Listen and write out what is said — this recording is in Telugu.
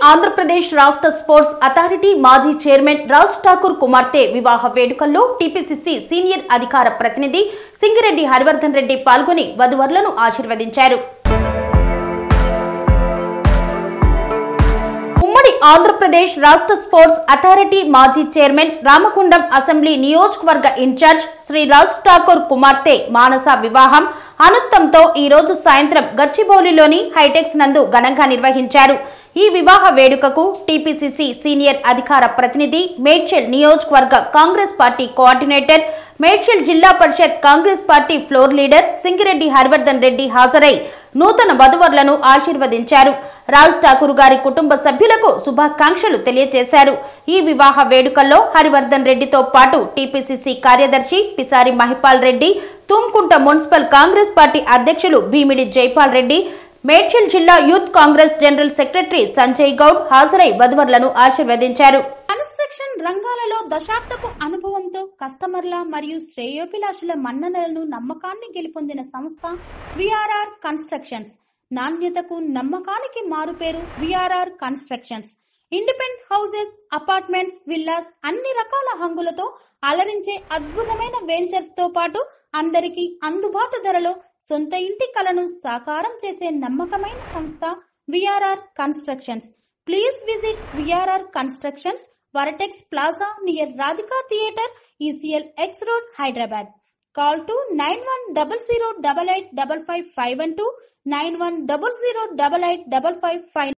ఆంధ్రప్రదేశ్ రాష్ట్ర స్పోర్ట్స్ అథారిటీ మాజీ చైర్మన్ రాజ్ ఠాకూర్ కుమార్తె వివాహ వేడుకల్లో టీపీసీసీ సీనియర్ అధికార ప్రతినిధి సింగిరెడ్డి హరివర్ధన్ రెడ్డి పాల్గొని వధువరులను ఆశీర్వదించారు ఉమ్మడి ఆంధ్రప్రదేశ్ రాష్ట్ర స్పోర్ట్స్ అథారిటీ మాజీ చైర్మన్ రామకుండం అసెంబ్లీ నియోజకవర్గ ఇన్ఛార్జ్ శ్రీ రాజ్ ఠాకూర్ కుమార్తె మానస వివాహం అనుత్తంతో ఈ రోజు సాయంత్రం గచ్చిబౌలిలోని హైటెక్స్ నందు ఘనంగా నిర్వహించారు ఈ వివాహ వేడుకకు టీపీసీసీ సీనియర్ అధికార ప్రతినిధి మేడ్చల్ నియోజకవర్గ కాంగ్రెస్ పార్టీ కోఆర్డినేటర్ మేడ్చల్ జిల్లా పరిషత్ Congress party floor leader Singireddy Harivardhan Reddy హాజరై నూతన వధువరులను ఆశీర్వదించారు రాజ్ ఠాకూర్ గారి కుటుంబ సభ్యులకు శుభాకాంక్షలు తెలియజేశారు ఈ వివాహ వేడుకల్లో హరివర్ధన్ రెడ్డితో పాటు టీపీసీసీ కార్యదర్శి Pisari Mahipal Reddy Tumkunta municipal Congress party అధ్యక్షులు భీమిడి జైపాల్ రెడ్డి మేడ్చల్ జిల్లా youth Congress general secretary Sanjay Goud హాజరై వధువరులను ఆశీర్వదించారు కన్స్ట్రక్షన్ రంగాలలో దశాబ్దపు అనుభవంతో కస్టమర్ల మరియు శ్రేయోభిలాషుల మన్ననలను నమ్మకాన్ని గెలుపొందిన సంస్థ విఆర్ఆర్ కన్స్ట్రక్షన్స్ నాణ్యతకు నమ్మకానికి మారుపేరు VRR constructions independent houses apartments villas అన్ని రకాల హంగులతో అలరించే అద్భుతమైన వెంచర్స్ తో పాటు అందరికీ అందుబాటు ధరలో సొంత ఇంటి కలను సాకారం చేసే నమ్మకమైన సంస్థ VRR constructions please visit VRR constructions Vertex plaza near Radhika theatre ECIL X road Hyderabad call to nine one double zero double eight double five five one two nine one double zero double eight double five five